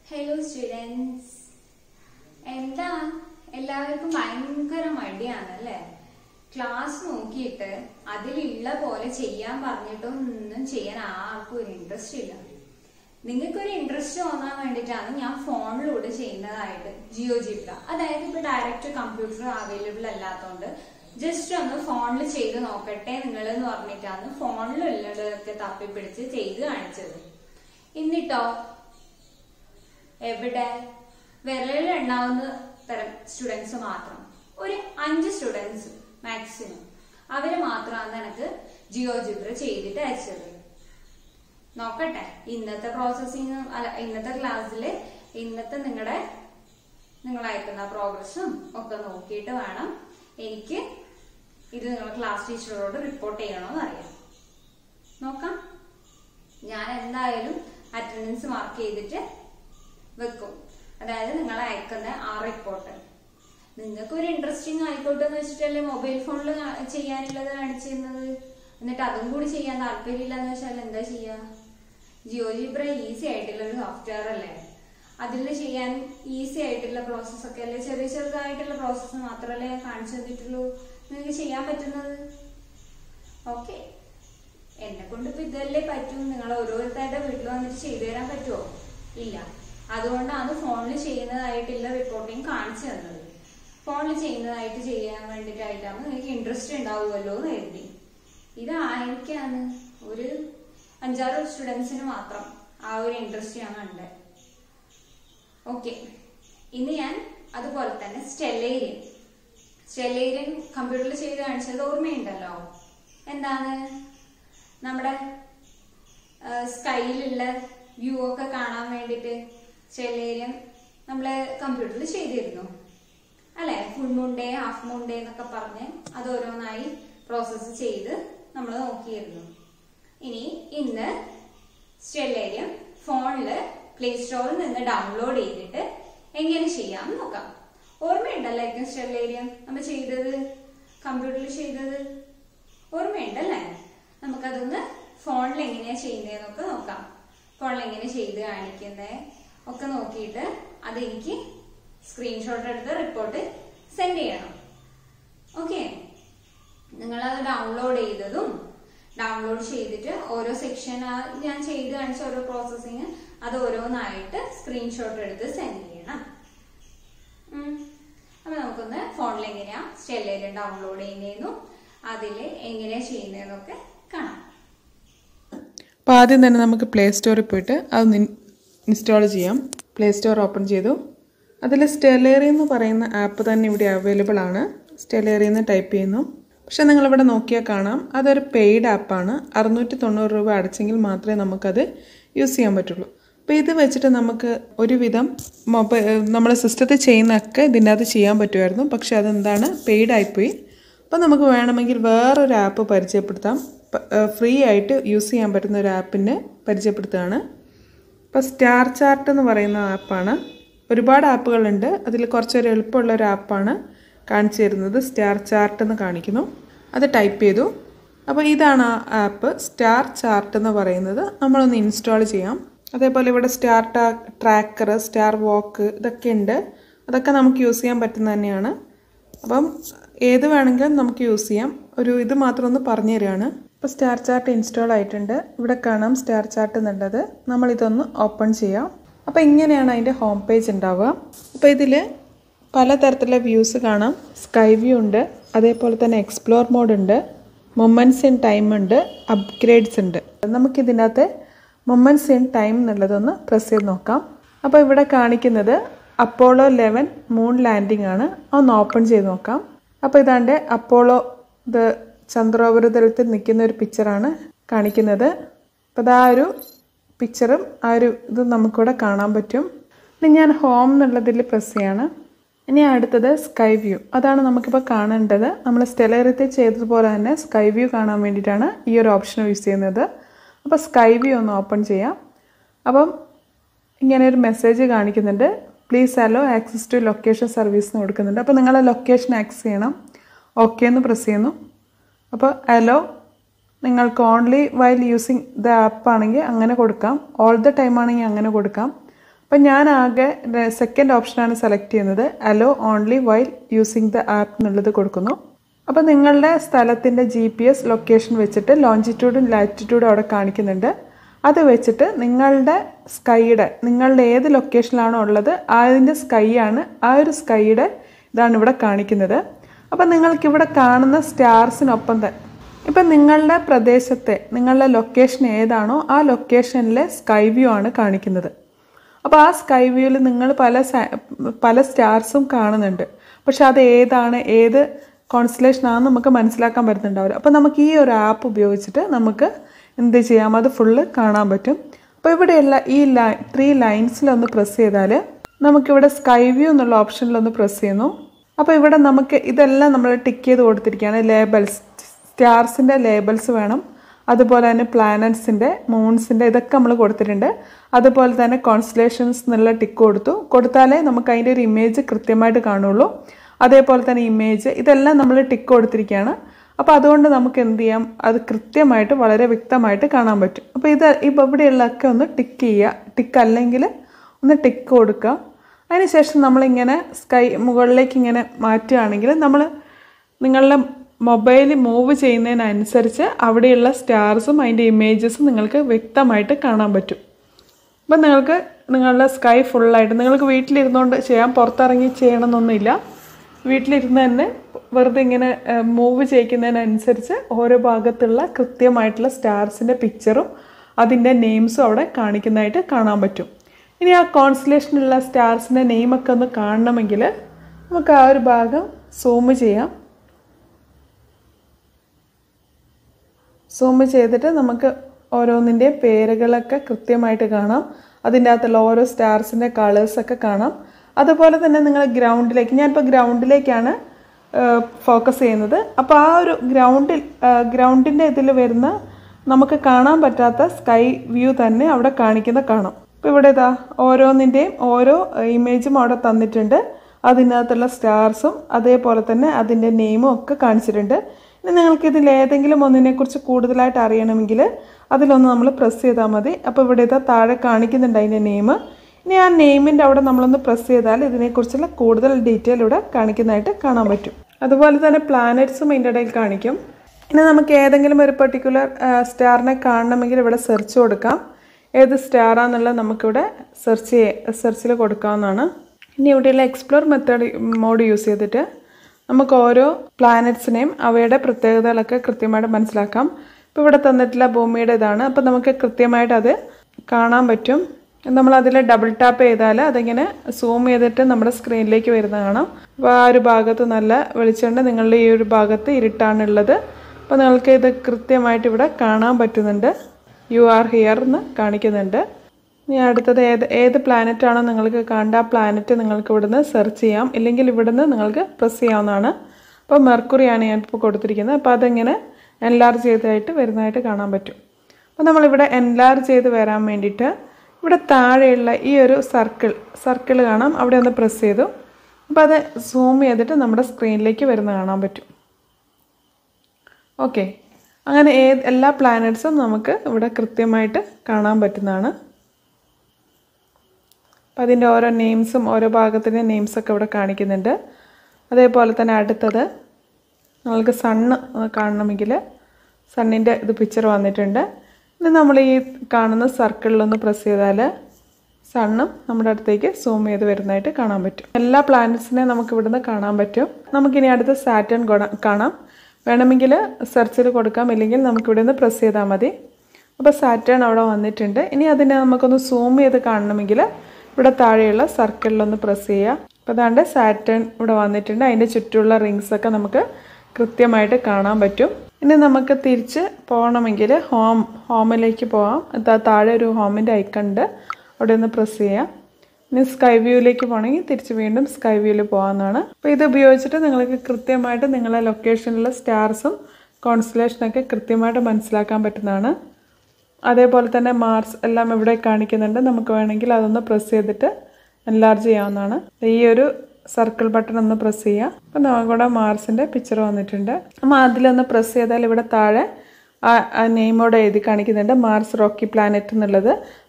hello students എന്താ എല്ലാവർക്കും ഭയങ്കര മടിയാണ് അല്ലേ ക്ലാസ് നോക്കിയിട്ട് അതിലുള്ള പോലെ ചെയ്യാൻ പറഞ്ഞിട്ടൊന്നും ചെയ്യാൻ ആർക്കും ഒരു ഇൻട്രസ്റ്റ് ഇല്ല നിങ്ങൾക്ക് ഒരു ഇൻട്രസ്റ്റ് തോന്നാൻ വേണ്ടിയിട്ടാണ് ഞാൻ ഫോണിലൂടെ ചെയ്യുന്നതായിട്ട് ജിയോ ജിബ്ര അതായത് ഇപ്പൊ ഡയറക്റ്റ് കമ്പ്യൂട്ടർ അവൈലബിൾ അല്ലാത്തതുകൊണ്ട് ജസ്റ്റ് ഒന്ന് ഫോണിൽ ചെയ്ത് നോക്കട്ടെ നിങ്ങൾ എന്ന് പറഞ്ഞിട്ടാണ് ഫോണിലുള്ളതൊക്കെ തപ്പിപ്പിടിച്ച് ചെയ്ത് കാണിച്ചത് എന്നിട്ടോ എവിടെ വിരലിൽ എണ്ണാവുന്ന തരം സ്റ്റുഡൻസ് മാത്രം ഒരു അഞ്ച് സ്റ്റുഡൻസ് മാക്സിമം അവര് മാത്രമാണ് എനിക്ക് ജിയോ ജിബ്ര ചെയ്തിട്ട് അയച്ചത് നോക്കട്ടെ ഇന്നത്തെ പ്രോസസ്സിങ് അല്ല ഇന്നത്തെ ക്ലാസ്സിൽ ഇന്നത്തെ നിങ്ങളുടെ നിങ്ങൾ അയക്കുന്ന പ്രോഗ്രസ്സും ഒക്കെ നോക്കിയിട്ട് വേണം എനിക്ക് ഇത് നിങ്ങൾ ക്ലാസ് ടീച്ചറോട് റിപ്പോർട്ട് ചെയ്യണമെന്ന് അറിയാം നോക്കാം ഞാൻ എന്തായാലും അറ്റൻഡൻസ് മാർക്ക് ചെയ്തിട്ട് വെക്കും അതായത് നിങ്ങൾ അയക്കുന്ന ആ റിപ്പോർട്ട് നിങ്ങൾക്ക് ഒരു ഇൻട്രസ്റ്റിംഗ് ആയിക്കോട്ടെ എന്ന് വെച്ചിട്ടല്ലേ മൊബൈൽ ഫോണിൽ ചെയ്യാനുള്ളത് കാണിച്ചിരുന്നത് എന്നിട്ട് അതും കൂടി ചെയ്യാൻ താല്പര്യമില്ല എന്ന് വെച്ചാൽ എന്താ ചെയ്യാ ജിയോ ജിബ്ര ഈസി ആയിട്ടുള്ള ഒരു സോഫ്റ്റ്വെയർ അല്ലേ അതിൽ ചെയ്യാൻ ഈസി ആയിട്ടുള്ള പ്രോസസ്സ് ഒക്കെ അല്ലേ ചെറിയ ചെറുതായിട്ടുള്ള പ്രോസസ്സ് മാത്രമല്ലേ ഞാൻ കാണിച്ചു തന്നിട്ടുള്ളൂ നിങ്ങൾക്ക് ചെയ്യാൻ പറ്റുന്നത് ഓക്കെ എന്നെ കൊണ്ട് ഇപ്പൊ ഇതല്ലേ പറ്റും നിങ്ങൾ ഓരോരുത്തരുടെ വീട്ടിൽ വന്നിട്ട് ചെയ്തു തരാൻ പറ്റുമോ ഇല്ല അതുകൊണ്ടാണ് ഫോണിൽ ചെയ്യുന്നതായിട്ടുള്ള റിപ്പോർട്ടിങ് കാണിച്ചു തന്നത് ഫോണിൽ ചെയ്യുന്നതായിട്ട് ചെയ്യാൻ വേണ്ടിയിട്ടായിട്ടാണ് നിങ്ങൾക്ക് ഇൻട്രസ്റ്റ് ഉണ്ടാവുമല്ലോ എന്ന് കരുതി ഇതായിരിക്കാണ് ഒരു അഞ്ചാറ് സ്റ്റുഡൻസിന് മാത്രം ആ ഒരു ഇൻട്രസ്റ്റ് ഞാൻ കണ്ടത് ഓക്കെ ഇന്ന് ഞാൻ അതുപോലെ തന്നെ സ്റ്റെല്ലേരിയൻ സ്റ്റെല്ലേരിയൻ കമ്പ്യൂട്ടറിൽ ചെയ്ത് കാണിച്ചത് ഓർമ്മയുണ്ടല്ലോ എന്താണ് നമ്മുടെ സ്കൈയിലുള്ള വ്യൂ ഒക്കെ കാണാൻ വേണ്ടിയിട്ട് സ്റ്റെല്ലേരിയൻ നമ്മൾ കമ്പ്യൂട്ടറിൽ ചെയ്തിരുന്നു അല്ലെ full moon day half moon day എന്നൊക്കെ പറഞ്ഞ് അത് ഓരോന്നായി പ്രോസസ്സ് ചെയ്ത് നമ്മൾ നോക്കിയിരുന്നു ഇനി ഇന്ന് സ്റ്റെല്ലേരിയം ഫോണില് പ്ലേ സ്റ്റോറിൽ നിന്ന് ഡൗൺലോഡ് ചെയ്തിട്ട് എങ്ങനെ ചെയ്യാം നോക്കാം ഓർമ്മയുണ്ടല്ലായിരിക്കും സ്റ്റെല്ലേരിയം നമ്മൾ ചെയ്തത് കമ്പ്യൂട്ടറിൽ ചെയ്തത് ഓർമ്മയുണ്ടല്ലേ നമുക്കതൊന്ന് ഫോണിൽ എങ്ങനെയാ ചെയ്യുന്നതെന്നൊക്കെ നോക്കാം ഫോണിൽ എങ്ങനെ ചെയ്ത് കാണിക്കുന്നത് ഒക്കെ നോക്കിയിട്ട് അതെനിക്ക് സ്ക്രീൻഷോട്ട് എടുത്ത് റിപ്പോർട്ട് സെൻഡ് ചെയ്യണം ഓക്കെ നിങ്ങളത് ഡൗൺലോഡ് ചെയ്തതും ഡൗൺലോഡ് ചെയ്തിട്ട് ഓരോ സെക്ഷൻ ഞാൻ ചെയ്ത് കാണിച്ച ഓരോ പ്രോസസ്സിങ് അത് ഓരോന്നായിട്ട് സ്ക്രീൻഷോട്ട് എടുത്ത് സെൻഡ് ചെയ്യണം അപ്പൊ നമുക്കൊന്ന് ഫോണിൽ എങ്ങനെയാ സ്റ്റെല്ലേരിയം ഡൗൺലോഡ് ചെയ്യുന്നതെന്നും അതിൽ എങ്ങനെയാ ചെയ്യുന്നതെന്നൊക്കെ കാണാം അപ്പോൾ ആദ്യം തന്നെ നമുക്ക് പ്ലേ സ്റ്റോറിൽ പോയിട്ട് അത് ഇൻസ്റ്റാൾ ചെയ്യാം പ്ലേ സ്റ്റോർ ഓപ്പൺ ചെയ്തു അതിൽ സ്റ്റെലേറി എന്ന് പറയുന്ന ആപ്പ് തന്നെ ഇവിടെ അവൈലബിൾ ആണ് സ്റ്റെലേറി എന്ന് ടൈപ്പ് ചെയ്യുന്നു പക്ഷേ നിങ്ങളിവിടെ നോക്കിയാൽ കാണാം അതൊരു പെയ്ഡ് ആപ്പാണ് അറുന്നൂറ്റി തൊണ്ണൂറ് രൂപ അടച്ചെങ്കിൽ മാത്രമേ നമുക്കത് യൂസ് ചെയ്യാൻ പറ്റുള്ളൂ അപ്പോൾ ഇത് വെച്ചിട്ട് നമുക്ക് ഒരുവിധം മൊബൈൽ നമ്മുടെ സിസ്റ്റത്തിൽ ചെയ്യുന്നതൊക്കെ ഇതിൻ്റെ അകത്ത് ചെയ്യാൻ പറ്റുമായിരുന്നു പക്ഷേ അതെന്താണ് പെയ്ഡ് ആയിപ്പോയി അപ്പോൾ നമുക്ക് വേണമെങ്കിൽ വേറൊരു ആപ്പ് പരിചയപ്പെടുത്താം ഫ്രീ ആയിട്ട് യൂസ് ചെയ്യാൻ പറ്റുന്ന ഒരു ആപ്പിനെ പരിചയപ്പെടുത്തുകയാണ് ഇപ്പോൾ സ്റ്റാർ ചാർട്ട് എന്ന് പറയുന്ന ആപ്പാണ് ഒരുപാട് ആപ്പുകളുണ്ട് അതിൽ കുറച്ചൊരു എളുപ്പമുള്ള ഒരു ആപ്പാണ് കാണിച്ചു തരുന്നത് സ്റ്റാർ ചാർട്ട് എന്ന് കാണിക്കുന്നു അത് ടൈപ്പ് ചെയ്തു അപ്പോൾ ഇതാണ് ആ ആപ്പ് സ്റ്റാർ ചാർട്ട് എന്ന് പറയുന്നത് നമ്മളൊന്ന് ഇൻസ്റ്റാൾ ചെയ്യാം അതേപോലെ ഇവിടെ സ്റ്റാർ ടാ ട്രാക്കർ സ്റ്റാർ വാക്ക് ഇതൊക്കെ ഉണ്ട് അതൊക്കെ നമുക്ക് യൂസ് ചെയ്യാൻ പറ്റുന്ന തന്നെയാണ് അപ്പം ഏത് വേണമെങ്കിലും നമുക്ക് യൂസ് ചെയ്യാം ഒരു ഇത് മാത്രം ഒന്ന് പറഞ്ഞു തരികയാണ് ഇപ്പോൾ സ്റ്റാർ ചാർട്ട് ഇൻസ്റ്റാൾ ആയിട്ടുണ്ട് ഇവിടെ കാണാം സ്റ്റാർ ചാർട്ട് എന്നുള്ളത് നമ്മളിതൊന്ന് ഓപ്പൺ ചെയ്യാം അപ്പോൾ ഇങ്ങനെയാണ് അതിൻ്റെ ഹോം പേജ് ഉണ്ടാവുക അപ്പോൾ ഇതിൽ പലതരത്തിലുള്ള വ്യൂസ് കാണാം സ്കൈ വ്യൂ ഉണ്ട് അതേപോലെ തന്നെ എക്സ്പ്ലോർ മോഡ് ഉണ്ട് മൊമെൻറ്റ്സ് ഇൻ ടൈം ഉണ്ട് അപ്ഗ്രേഡ്സ് ഉണ്ട് നമുക്കിതിനകത്ത് മൊമെൻറ്റ്സ് ഇൻ ടൈം എന്നുള്ളതൊന്ന് പ്രസ് ചെയ്ത് നോക്കാം അപ്പോൾ ഇവിടെ കാണിക്കുന്നത് അപ്പോളോ ലെവൻ മൂൺ ലാൻഡിംഗ് ആണ് ഒന്ന് ഓപ്പൺ ചെയ്ത് നോക്കാം അപ്പോൾ ഇതാണ്ട് അപ്പോളോ ഇത് ചന്ദ്രോപരിതലത്തിൽ നിൽക്കുന്ന ഒരു പിക്ചറാണ് കാണിക്കുന്നത് അപ്പോൾ ഇതാ ഒരു പിക്ചറും ആ ഒരു ഇത് നമുക്കിവിടെ കാണാൻ പറ്റും ഇനി ഞാൻ ഹോം എന്നുള്ളതിൽ പ്രസ് ചെയ്യാണ് ഇനി അടുത്തത് സ്കൈ വ്യൂ അതാണ് നമുക്കിപ്പോൾ കാണേണ്ടത് നമ്മൾ സ്റ്റെലറിത്തിൽ ചെയ്തതുപോലെ തന്നെ സ്കൈ വ്യൂ കാണാൻ വേണ്ടിയിട്ടാണ് ഈ ഒരു ഓപ്ഷൻ യൂസ് ചെയ്യുന്നത് അപ്പോൾ സ്കൈ വ്യൂ ഒന്ന് ഓപ്പൺ ചെയ്യാം അപ്പം ഇങ്ങനെ ഒരു മെസ്സേജ് കാണിക്കുന്നുണ്ട് please allow access to location service എന്ന് കൊടുക്കുന്നുണ്ട് അപ്പോൾ നിങ്ങൾ ലൊക്കേഷൻ ആക്സസ് ചെയ്യണം ഓക്കെ എന്ന് പ്രസ് ചെയ്യുന്നു അപ്പോൾ അലോ നിങ്ങൾക്ക് only while using the app ആണെങ്കിൽ അങ്ങനെ കൊടുക്കാം ഓൾ ദ ടൈം ആണെങ്കിൽ അങ്ങനെ കൊടുക്കാം അപ്പോൾ അപ്പം ഞാൻ ആകെ സെക്കൻഡ് ഓപ്ഷനാണ് സെലക്ട് ചെയ്യുന്നത് allow only while using the app എന്നുള്ളത് കൊടുക്കുന്നു അപ്പോൾ നിങ്ങളുടെ സ്ഥലത്തിൻ്റെ ജി പി എസ് ലൊക്കേഷൻ വെച്ചിട്ട് ലോഞ്ചിറ്റ്യൂഡും ലാറ്റിറ്റ്യൂഡും അവിടെ കാണിക്കുന്നുണ്ട് അത് വെച്ചിട്ട് നിങ്ങളുടെ സ്കൈയുടെ നിങ്ങളുടെ ഏത് ലൊക്കേഷനിലാണോ ഉള്ളത് അതിൻ്റെ സ്കൈ ആണ് ആ ഒരു സ്കൈയുടെ ഇതാണ് ഇവിടെ കാണിക്കുന്നത് അപ്പം നിങ്ങൾക്കിവിടെ കാണുന്ന സ്റ്റാർസിനൊപ്പം തന്നെ ഇപ്പം നിങ്ങളുടെ പ്രദേശത്തെ നിങ്ങളുടെ ലൊക്കേഷൻ ഏതാണോ ആ ലൊക്കേഷനിലെ സ്കൈ വ്യൂ ആണ് കാണിക്കുന്നത് അപ്പോൾ ആ സ്കൈ വ്യൂവിൽ നിങ്ങൾ പല സ- പല സ്റ്റാർസും കാണുന്നുണ്ട് പക്ഷെ അത് ഏതാണ് ഏത് കോൺസ്റ്റലേഷൻ ആണെന്ന് നമുക്ക് മനസ്സിലാക്കാൻ പറ്റുന്നുണ്ടാവില്ല അപ്പോൾ നമുക്ക് ഈ ഒരു ആപ്പ് ഉപയോഗിച്ചിട്ട് നമുക്ക് എന്ത് ചെയ്യാം അത് ഫുള്ള് കാണാൻ പറ്റും അപ്പോൾ ഇവിടെയുള്ള ഈ ലൈ ത്രീ ലൈൻസിലൊന്ന് പ്രസ് ചെയ്താൽ നമുക്കിവിടെ സ്കൈ വ്യൂ എന്നുള്ള ഓപ്ഷനിലൊന്ന് പ്രസ് ചെയ്യുന്നു അപ്പോൾ ഇവിടെ നമുക്ക് ഇതെല്ലാം നമ്മൾ ടിക്ക് ചെയ്ത് കൊടുത്തിരിക്കുകയാണ് ലേബൽസ് സ്റ്റാർസിൻ്റെ ലേബൽസ് വേണം അതുപോലെ തന്നെ പ്ലാനറ്റ്സിൻ്റെ മൂൺസിൻ്റെ ഇതൊക്കെ നമ്മൾ കൊടുത്തിട്ടുണ്ട് അതുപോലെ തന്നെ കോൺസ്റ്റലേഷൻസ് എന്നുള്ള ടിക്ക് കൊടുത്തു കൊടുത്താലേ നമുക്ക് അതിൻ്റെ ഒരു ഇമേജ് കൃത്യമായിട്ട് കാണുള്ളൂ അതേപോലെ തന്നെ ഇമേജ് ഇതെല്ലാം നമ്മൾ ടിക്ക് കൊടുത്തിരിക്കുകയാണ് അപ്പോൾ അതുകൊണ്ട് നമുക്ക് എന്ത് ചെയ്യാം അത് കൃത്യമായിട്ട് വളരെ വ്യക്തമായിട്ട് കാണാൻ പറ്റും അപ്പോൾ ഇത് ഇപ്പോൾ ഇവിടെയുള്ളതൊക്കെ ഒന്ന് ടിക്ക് ചെയ്യുക ടിക്ക് അല്ലെങ്കിൽ ഒന്ന് ടിക്ക് കൊടുക്കുക അതിനുശേഷം നമ്മളിങ്ങനെ സ്കൈ മുകളിലേക്ക് ഇങ്ങനെ മാറ്റുകയാണെങ്കിൽ നമ്മൾ നിങ്ങളുടെ മൊബൈൽ മൂവ് ചെയ്യുന്നതിനനുസരിച്ച് അവിടെയുള്ള സ്റ്റാർസും അതിൻ്റെ ഇമേജസും നിങ്ങൾക്ക് വ്യക്തമായിട്ട് കാണാൻ പറ്റും അപ്പം നിങ്ങൾക്ക് നിങ്ങളുടെ സ്കൈ ഫുള്ളായിട്ട് നിങ്ങൾക്ക് വീട്ടിലിരുന്നുകൊണ്ട് ചെയ്യാം പുറത്തിറങ്ങി ചെയ്യണമെന്നൊന്നുമില്ല വീട്ടിലിരുന്ന് തന്നെ വെറുതെ ഇങ്ങനെ മൂവ് ചെയ്യിക്കുന്നതിനനുസരിച്ച് ഓരോ ഭാഗത്തുള്ള കൃത്യമായിട്ടുള്ള സ്റ്റാർസിൻ്റെ പിക്ചറും അതിൻ്റെ നെയിംസും അവിടെ കാണിക്കുന്നതായിട്ട് കാണാൻ പറ്റും ഇനി ആ കോൺസ്റ്റലേഷനുള്ള സ്റ്റാർസിൻ്റെ നെയിമൊക്കെ ഒന്ന് കാണണമെങ്കിൽ നമുക്ക് ആ ഒരു ഭാഗം സൂം ചെയ്യാം സൂം ചെയ്തിട്ട് നമുക്ക് ഓരോന്നിൻ്റെയും പേരുകളൊക്കെ കൃത്യമായിട്ട് കാണാം അതിൻ്റെ അകത്തുള്ള ഓരോ സ്റ്റാർസിൻ്റെ കളേഴ്സൊക്കെ കാണാം അതുപോലെ തന്നെ നിങ്ങൾ ഗ്രൗണ്ടിലേക്ക് ഞാനിപ്പോൾ ഗ്രൗണ്ടിലേക്കാണ് ഫോക്കസ് ചെയ്യുന്നത് അപ്പോൾ ആ ഒരു ഗ്രൗണ്ടിൽ ഗ്രൗണ്ടിൻ്റെ ഇതിൽ വരുന്ന നമുക്ക് കാണാൻ പറ്റാത്ത സ്കൈ വ്യൂ തന്നെ അവിടെ കാണിക്കുന്ന കാണാം ഇപ്പോൾ ഇവിടെ ഇതാ ഓരോന്നിൻ്റെയും ഓരോ ഇമേജും അവിടെ തന്നിട്ടുണ്ട് അതിനകത്തുള്ള സ്റ്റാർസും അതേപോലെ തന്നെ അതിൻ്റെ നെയിമും ഒക്കെ കാണിച്ചിട്ടുണ്ട് ഇനി നിങ്ങൾക്ക് ഇതിൽ ഏതെങ്കിലും ഒന്നിനെക്കുറിച്ച് കൂടുതലായിട്ട് അറിയണമെങ്കിൽ അതിലൊന്ന് നമ്മൾ പ്രസ് ചെയ്താൽ മതി അപ്പോൾ ഇവിടെ ഇതാ താഴെ കാണിക്കുന്നുണ്ട് അതിൻ്റെ നെയിം ഇനി ആ നെയിമിൻ്റെ അവിടെ നമ്മളൊന്ന് പ്രസ് ചെയ്താൽ ഇതിനെക്കുറിച്ചുള്ള കൂടുതൽ ഡീറ്റെയിൽ ഇവിടെ കാണിക്കുന്നതായിട്ട് കാണാൻ പറ്റും അതുപോലെ തന്നെ പ്ലാനറ്റ്സും ഇതിൻ്റെ ഇടയിൽ കാണിക്കും ഇനി നമുക്ക് ഏതെങ്കിലും ഒരു പെർട്ടിക്കുലർ സ്റ്റാറിനെ കാണണമെങ്കിൽ ഇവിടെ സെർച്ച് കൊടുക്കാം ഏത് സ്റ്റാറാന്നുള്ളത് നമുക്കിവിടെ സെർച്ച് സെർച്ചിൽ കൊടുക്കാവുന്നതാണ് ഇനി ഇവിടെയുള്ള എക്സ്പ്ലോർ മെത്തേഡ് മോഡ് യൂസ് ചെയ്തിട്ട് നമുക്ക് ഓരോ പ്ലാനറ്റ്സിനെയും അവയുടെ പ്രത്യേകതകളൊക്കെ കൃത്യമായിട്ട് മനസ്സിലാക്കാം ഇപ്പോൾ ഇവിടെ തന്നിട്ടുള്ള ഭൂമിയുടെ ഇതാണ് അപ്പോൾ നമുക്ക് കൃത്യമായിട്ട് അത് കാണാൻ പറ്റും നമ്മൾ അതിൽ ഡബിൾ ടാപ്പ് ചെയ്താൽ അതിങ്ങനെ സൂം ചെയ്തിട്ട് നമ്മുടെ സ്ക്രീനിലേക്ക് വരുന്ന കാണാം അപ്പോൾ ആ ഒരു ഭാഗത്ത് നല്ല വെളിച്ചമുണ്ട് നിങ്ങളുടെ ഈ ഒരു ഭാഗത്ത് ഇരുട്ടാണുള്ളത് അപ്പോൾ നിങ്ങൾക്ക് ഇത് കൃത്യമായിട്ട് ഇവിടെ കാണാൻ പറ്റുന്നുണ്ട് യു ആർ ഹിയർ എന്ന് കാണിക്കുന്നുണ്ട് ഇനി അടുത്തത് ഏത് ഏത് പ്ലാനറ്റ് ആണോ നിങ്ങൾക്ക് കാണേണ്ട ആ പ്ലാനറ്റ് നിങ്ങൾക്ക് ഇവിടുന്ന് സെർച്ച് ചെയ്യാം ഇല്ലെങ്കിൽ ഇവിടുന്ന് നിങ്ങൾക്ക് പ്രസ് ചെയ്യാവുന്നതാണ് അപ്പോൾ മെർക്കുറിയാണ് ഞാൻ ഇപ്പോൾ കൊടുത്തിരിക്കുന്നത് അപ്പോൾ അതിങ്ങനെ എൻലാർജ് ചെയ്തതായിട്ട് വരുന്നതായിട്ട് കാണാൻ പറ്റും അപ്പോൾ നമ്മളിവിടെ എൻലാർജ് ചെയ്ത് വരാൻ വേണ്ടിയിട്ട് ഇവിടെ താഴെയുള്ള ഈ ഒരു സർക്കിൾ സർക്കിൾ കാണാം അവിടെ ഒന്ന് പ്രസ് ചെയ്തു അപ്പോൾ അത് സൂം ചെയ്തിട്ട് നമ്മുടെ സ്ക്രീനിലേക്ക് വരുന്ന കാണാൻ പറ്റും ഓക്കെ അങ്ങനെ ഏത് എല്ലാ പ്ലാനറ്റ്സും നമുക്ക് ഇവിടെ കൃത്യമായിട്ട് കാണാൻ പറ്റുന്നതാണ് അപ്പം അതിൻ്റെ ഓരോ നെയിംസും ഓരോ ഭാഗത്തിൻ്റെ നെയിംസൊക്കെ ഇവിടെ കാണിക്കുന്നുണ്ട് അതേപോലെ തന്നെ അടുത്തത് നമ്മൾക്ക് സണ്ണ് കാണണമെങ്കിൽ സണ്ണിൻ്റെ ഇത് പിക്ചർ വന്നിട്ടുണ്ട് ഇനി നമ്മൾ ഈ കാണുന്ന സർക്കിളിലൊന്ന് പ്രസ് ചെയ്താൽ സണ്ണും നമ്മുടെ അടുത്തേക്ക് സൂം ചെയ്ത് വരുന്നതായിട്ട് കാണാൻ പറ്റും എല്ലാ പ്ലാനറ്റ്സിനെയും നമുക്ക് ഇവിടുന്ന് കാണാൻ പറ്റും നമുക്കിനി അടുത്ത് സാറ്റേൺ കാണാം വേണമെങ്കിൽ സെർച്ചിൽ കൊടുക്കാം ഇല്ലെങ്കിൽ നമുക്ക് ഇവിടെ നിന്ന് പ്രസ് ചെയ്താൽ മതി അപ്പോൾ സാറ്റേൺ അവിടെ വന്നിട്ടുണ്ട് ഇനി അതിനെ നമുക്കൊന്ന് സൂം ചെയ്ത് കാണണമെങ്കിൽ ഇവിടെ താഴെയുള്ള സർക്കിളിലൊന്ന് പ്രസ് ചെയ്യുക അപ്പോൾ അതാണ്ട് സാറ്റേൺ ഇവിടെ വന്നിട്ടുണ്ട് അതിൻ്റെ ചുറ്റുമുള്ള റിങ്സ് ഒക്കെ നമുക്ക് കൃത്യമായിട്ട് കാണാൻ പറ്റും ഇനി നമുക്ക് തിരിച്ച് പോകണമെങ്കിൽ ഹോം ഹോമിലേക്ക് പോകാം ഇതാ താഴെ ഒരു ഹോമിൻ്റെ ഐക്കൺ ഉണ്ട് അവിടെ ഒന്ന് പ്രസ് ചെയ്യാം ഇനി സ്കൈ വ്യൂവിലേക്ക് പോകണമെങ്കിൽ തിരിച്ച് വീണ്ടും സ്കൈ വ്യൂവിൽ പോകാവുന്നതാണ് അപ്പോൾ ഇത് ഉപയോഗിച്ചിട്ട് നിങ്ങൾക്ക് കൃത്യമായിട്ട് നിങ്ങളെ ലൊക്കേഷനിലുള്ള സ്റ്റാർസും കോൺസ്റ്റലേഷനൊക്കെ കൃത്യമായിട്ട് മനസ്സിലാക്കാൻ പറ്റുന്നതാണ് അതേപോലെ തന്നെ മാർസ് എല്ലാം ഇവിടെ കാണിക്കുന്നുണ്ട് നമുക്ക് വേണമെങ്കിൽ അതൊന്ന് പ്രസ് ചെയ്തിട്ട് എൻലാർജ് ചെയ്യാവുന്നതാണ് ഈ ഒരു സർക്കിൾ ബട്ടൺ ഒന്ന് പ്രസ് ചെയ്യുക അപ്പം നമുക്കിവിടെ മാർസിൻ്റെ പിക്ചർ വന്നിട്ടുണ്ട് അപ്പം അതിലൊന്ന് പ്രസ് ചെയ്താൽ ഇവിടെ താഴെ ആ നെയിമോടെ എഴുതി കാണിക്കുന്നുണ്ട് മാർസ് റോക്കി പ്ലാനറ്റ് എന്നുള്ളത്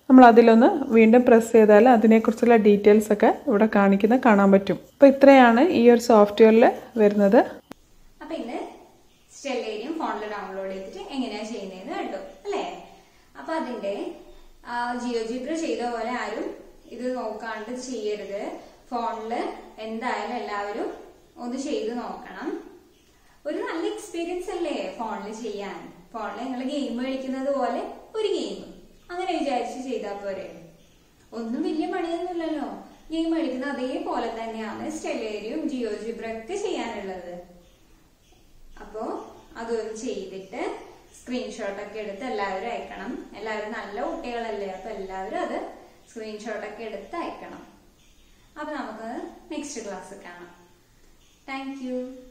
നമ്മൾ അതിലൊന്ന് വീണ്ടും പ്രസ് ചെയ്താൽ അതിനെക്കുറിച്ചുള്ള ഡീറ്റെയിൽസ് ഒക്കെ ഇവിടെ കാണിക്കുന്ന കാണാൻ പറ്റും അപ്പോൾ ഇത്രയാണ് ഈ ഒരു സോഫ്റ്റ്വെയറിൽ വരുന്നത് അപ്പൊ ഇന്ന് സ്റ്റെല്ലേരിയം ഫോണിൽ ഡൗൺലോഡ് ചെയ്തിട്ട് എങ്ങനെയാ ചെയ്യുന്നതെന്ന് കണ്ടു അല്ലേ അപ്പൊ അതിന്റെ ജിയോ ജിബ്ര ചെയ്ത പോലെ ആരും ഇത് നോക്കാണ്ട് ചെയ്യരുത് ഫോണില് എന്തായാലും എല്ലാവരും ഒന്ന് ചെയ്ത് നോക്കണം ഒരു നല്ല എക്സ്പീരിയൻസ് അല്ലേ ഫോണിൽ ചെയ്യാൻ ഫോണിൽ നിങ്ങൾ ഗെയിം കളിക്കുന്നത് പോലെ ഒരു ഗെയിം അങ്ങനെ വിചാരിച്ച് ചെയ്താൽ പോരെ ഒന്നും വലിയ പണിയൊന്നുമില്ലല്ലോ ഗെയിം കളിക്കുന്ന അതേപോലെ തന്നെയാണ് സ്റ്റെല്ലേരിയും ജിയോ ജിബ്രൊക്കെ ചെയ്യാനുള്ളത് അപ്പോ അതൊന്ന് ചെയ്തിട്ട് സ്ക്രീൻഷോട്ട് ഒക്കെ എടുത്ത് എല്ലാവരും അയക്കണം എല്ലാവരും നല്ല കുട്ടികളല്ലേ അപ്പൊ എല്ലാവരും അത് സ്ക്രീൻഷോട്ട് ഒക്കെ എടുത്ത് അയക്കണം അപ്പൊ നമുക്ക് നെക്സ്റ്റ് ക്ലാസ് കാണാം താങ്ക് യു